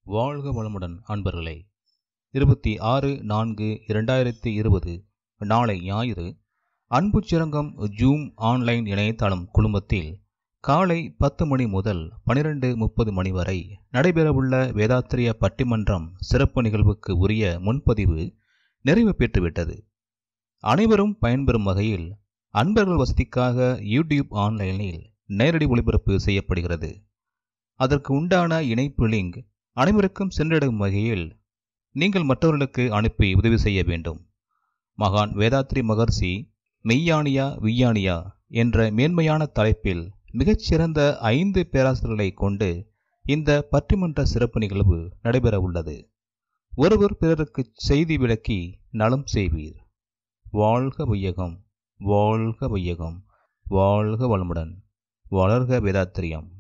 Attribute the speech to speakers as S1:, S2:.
S1: வாழ்க வளமுடன் அன்பர்களே இருபத்தி ஆறு நான்கு இரண்டாயிரத்தி இருபது நாளை ஞாயிறு அன்பு சிறங்கம் ஜூம் ஆன்லைன் இணையதளம் குழுமத்தில் காலை பத்து மணி முதல் பனிரெண்டு முப்பது மணி வரை நடைபெறவுள்ள வேதாத்திரிய பட்டிமன்றம் சிறப்பு நிகழ்வுக்கு உரிய முன்பதிவு நிறைவு பெற்றுவிட்டது அனைவரும் பயன்பெறும் வகையில் அன்பர்கள் வசதிக்காக யூடியூப் ஆன்லைனில் நேரடி ஒளிபரப்பு செய்யப்படுகிறது அதற்கு உண்டான இணைப்பு லிங்க் அனைவருக்கும் சென்றடையும் வகையில் நீங்கள் மற்றவர்களுக்கு அனுப்பி உதவி செய்ய வேண்டும் மகான் வேதாத்ரி மகர்ஷி மெய்யானியா விஞ்ஞானியா என்ற மேன்மையான தலைப்பில் மிகச்சிறந்த ஐந்து பேராசிரியர்களை கொண்டு இந்த பட்டிமன்ற சிறப்பு நிகழ்வு நடைபெற உள்ளது ஒருவர் பிறருக்கு செய்தி விளக்கி நலம் செய்வீர் வாழ்க வையகம் வாழ்க வையகம் வாழ்க வளமுடன் வளர்க வேதாத்திரியம்